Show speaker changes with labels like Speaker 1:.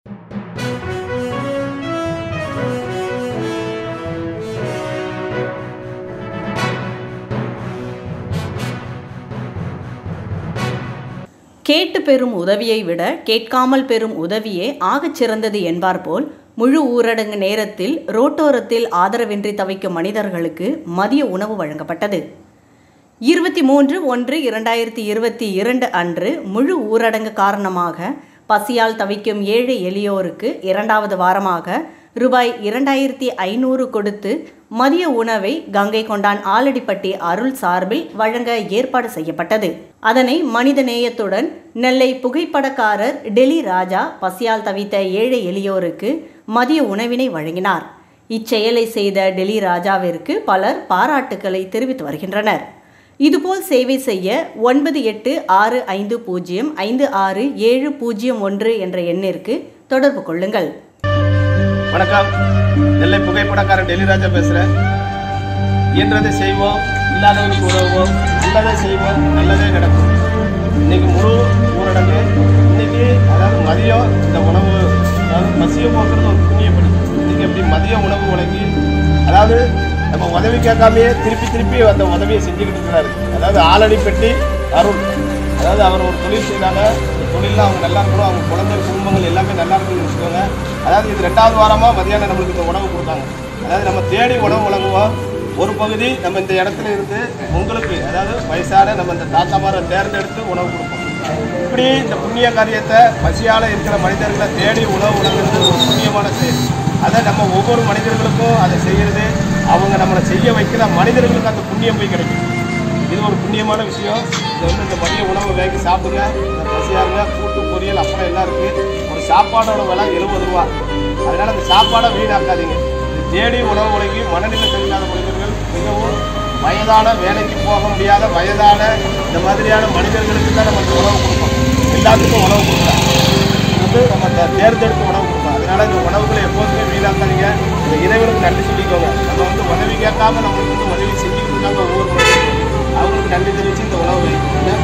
Speaker 1: கேட்டு பெறும் உதவியை விட கேட்காமல் பெறும் உதவியே ஆகச் சிறந்தது என்பார் போல் முழு ஊரடங்கு நேரத்தில் ரோட்டோரத்தில் ஆதரவின்றி தவிக்கும் மனிதர்களுக்கு மதிய உணவு வழங்கப்பட்டது இருபத்தி மூன்று ஒன்று இரண்டாயிரத்தி இருபத்தி இரண்டு அன்று முழு ஊரடங்கு காரணமாக பசியால் தவிக்கும் ஏழை எளியோருக்கு இரண்டாவது வாரமாக ரூபாய் இரண்டாயிரத்தி ஐநூறு கொடுத்து மதிய உணவை கங்கை கொண்டான் ஆலடிப்பட்டி அருள் சார்பில் வழங்க ஏற்பாடு செய்யப்பட்டது அதனை மனித நேயத்துடன் நெல்லை புகைப்படக்காரர் டெல்லி ராஜா பசியால் தவித்த ஏழை எளியோருக்கு மதிய உணவினை வழங்கினார் இச்செயலை செய்த டெல்லி ராஜாவிற்கு பலர் பாராட்டுக்களை தெரிவித்து வருகின்றனர் இதுபோல் சேவை செய்ய ஒன்பது எட்டு ஆறு ஐந்து பூஜ்ஜியம் ஐந்து ஆறு ஏழு பூஜ்ஜியம் ஒன்று என்ற எண்ணிற்கு தொடர்பு கொள்ளுங்கள்
Speaker 2: வணக்கம் நெல்லை புகைப்படக்காரன் டெல்லிராஜா பேசுகிறேன் இயன்றதை செய்வோம் இல்லாதவனுக்கு உதவுவோம் நல்லதை செய்வோம் நல்லதே நடக்கும் இன்னைக்கு முழு ஊரடங்கு இன்னைக்கு அதாவது மதியம் இந்த உணவு அதாவது பசியை போக்குறது ஒரு புண்ணியப்படி இன்னைக்கு எப்படி மதிய உணவு வழங்கி அதாவது நம்ம உதவி கேட்காமையே திருப்பி திருப்பி அந்த உதவியை செஞ்சுக்கிட்டு இருக்கிறாரு அதாவது ஆளடி பெட்டி அருள் அதாவது அவர் ஒரு தொழில் செய்தாங்க அந்த தொழிலில் அவங்க நல்லா இருக்கணும் அவங்க குழந்தை குடும்பங்கள் எல்லாமே நல்லா இருக்கணும்னு வச்சுக்கோங்க அதாவது இது ரெண்டாவது வாரமாக மதியானம் நம்மளுக்கு இந்த உணவு கொடுத்தாங்க அதாவது நம்ம தேடி உணவு வழங்குவோம் ஒரு பகுதி நம்ம இந்த இடத்துல இருந்து உங்களுக்கு அதாவது வயசான நம்ம இந்த தாத்தாமாரை தேர்ந்தெடுத்து உணவு கொடுப்போம் இப்படி இந்த புண்ணிய காரியத்தை பசியால் இருக்கிற மனிதர்களை தேடி உணவு வழங்குறது ஒரு புண்ணியமான செயல் அதை நம்ம ஒவ்வொரு மனிதர்களுக்கும் அதை செய்கிறது அவங்க நம்மளை செய்ய வைக்கிற மனிதர்களுக்கு அந்த புண்ணியம் போய் கிடைக்கும் இது ஒரு புண்ணியமான விஷயம் இது வந்து இந்த மதிய உணவை வாங்கி சாப்பிடுங்க இந்த பசியாருங்க கூட்டு பொரியல் அப்புறம் எல்லாம் இருக்குது ஒரு சாப்பாடோட விலை எழுபது ரூபா அதனால் அந்த சாப்பாடை வீணாக்காதீங்க இது தேடி உணவு வழங்கி மனநிலை சரியில்லாத மனிதர்கள் மிகவும் வயதான வேலைக்கு போக முடியாத வயதான இந்த மாதிரியான மனிதர்களுக்கு தான் நம்ம இந்த உணவு கொடுப்போம் எல்லாத்துக்கும் உணவு கொடுக்கலாம் இது வந்து நம்ம தே- தேர்ந்தெடுத்து உணவு கொடுப்போம் அதனால இந்த உணவுகளை எப்போதுமே வீணாக்காதீங்க இந்த இறைவனுக்கு நன்றி சொல்லிக்கோங்க நம்ம வந்து உதவி கேட்காம நம்மளுக்கு வந்து உதவி செஞ்சுக்கிட்டு இருக்காங்க ஒவ்வொரு மனிதர்களும். அவங்களுக்கு நன்றி தெரிவித்து இந்த உணவு வைக்கணும்